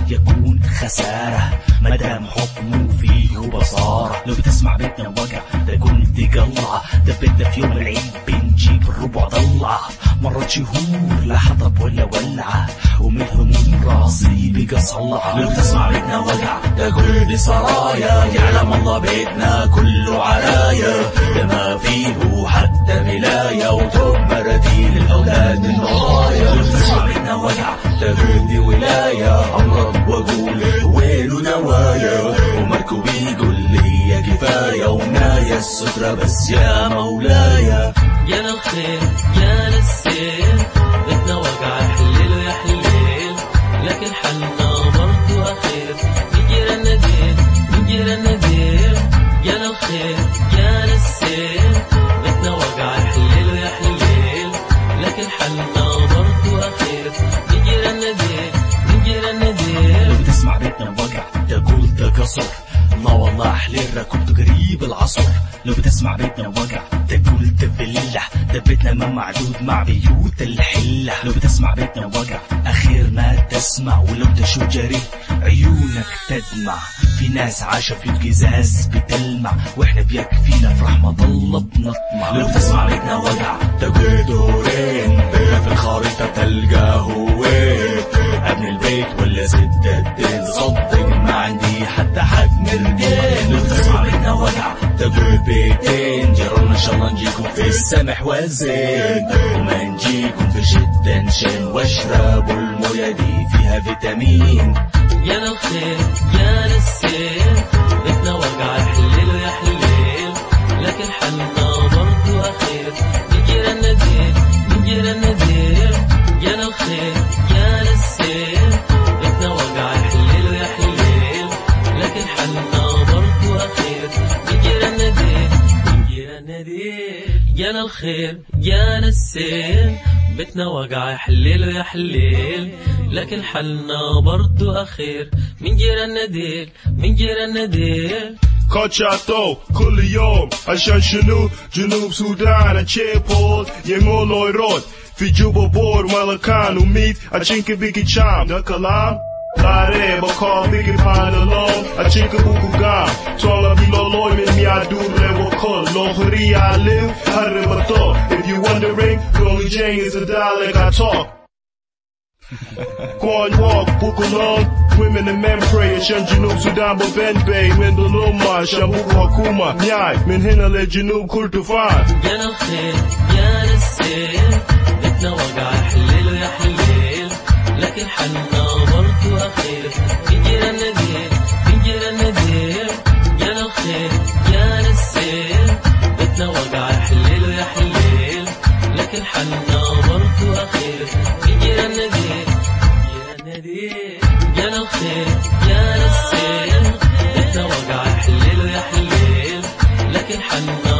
يكون خسارة مدام حكمه فيه بصارة لو بتسمع بيتنا وجع ده كنت جلع ده بيتنا في يوم العيد بنجيب الربع ضلع مرات شهور لا حطب ولا ولعة ومن هموم راسي بقى صلع لو بتسمع بيتنا وجع ده كل دي سرايا يعلم الله بيتنا كله عرايا ده ما فيه حتى ملاية وتوب مراتين الأولاد من ورايا لو بتسمع بيتنا وجع ده كل دي ولاية أمرض وأقول ويله نوايا ومركو بيقول لي كفاية ومنايا السترة بس يا مولاي يا الخير يا السيل بيتنا وجع حليل ويا حليل لكن حلنا برضو أخير نجير النديل نجير النديل يا الخير يا السيل بيتنا وجع حليل ويا حليل لكن حلنا برضو أخير نجير النديل نجير النديل لو بتسمع بيتنا وجع ده قول ده كسر لا والله حليل كنت قريب العصر لو بتسمع بيتنا وجع ده قول ده فلة ده بيتنا ما معدود مع بيوت الحلة لو بتسمع بيتنا وجع أخير ما تسمع ولو تشوف جري عيونك تدمع في ناس عايشة في قزاز بتلمع واحنا بيكفينا في رحمة الله بنطمع لو بتسمع بيتنا وجع ده قول دورين بينا في الخريطة تلقاه وين ابن البيت ولا ست الدين صدق ما عندي حتى حد مردين لو تسمع بيتنا وجع تقول بيتين جرون ان شاء الله نجيكم في السمح والزين وما نجيكم في شدة نشن واشربوا الموية دي فيها فيتامين يا الخير يا السيل بيتنا وجع حليل ويا حليل لكن حلنا برضو أخير نجير النديل نجير النديل يا الخير يا السيل بيتنا وجع حليل ويا حليل لكن حلنا برضو أخير نجير النديل نجير النديل يا الخير يا السيل بيتنا وجع حليل ويا حليل لكن حلنا برضو أخير من جير النديل من جير النديل قطعته كل يوم عشان شنو جنوب سودان تشيبول يمول لويرود في جوبا بور مالكان وميت أشينك بيكي شام ده كلام Lare bakal biggie pan alone A chinka buku gam Tola bilo loy min mi adu rewo kol Lohri I live Harre bato If you wondering Rolly Jane is a dialect I talk Kwan walk, book alone Women and men pray Shan Junub Sudan bo Ben Bay Min Doloma Shan buku hakuma Nyai Min hina le Junub Kurtufan يا الخير يا السيل بيتنا وجع حليل ويا حليل لكن حلنا برضو أخير نجير النديل نجير النديل يا الخير يا السيل بيتنا وجع حليل ويا حليل لكن حلنا برضو أخير نجير النديل نجير النديل يا الخير يا السيل بيتنا وجع حليل ويا حليل لكن حلنا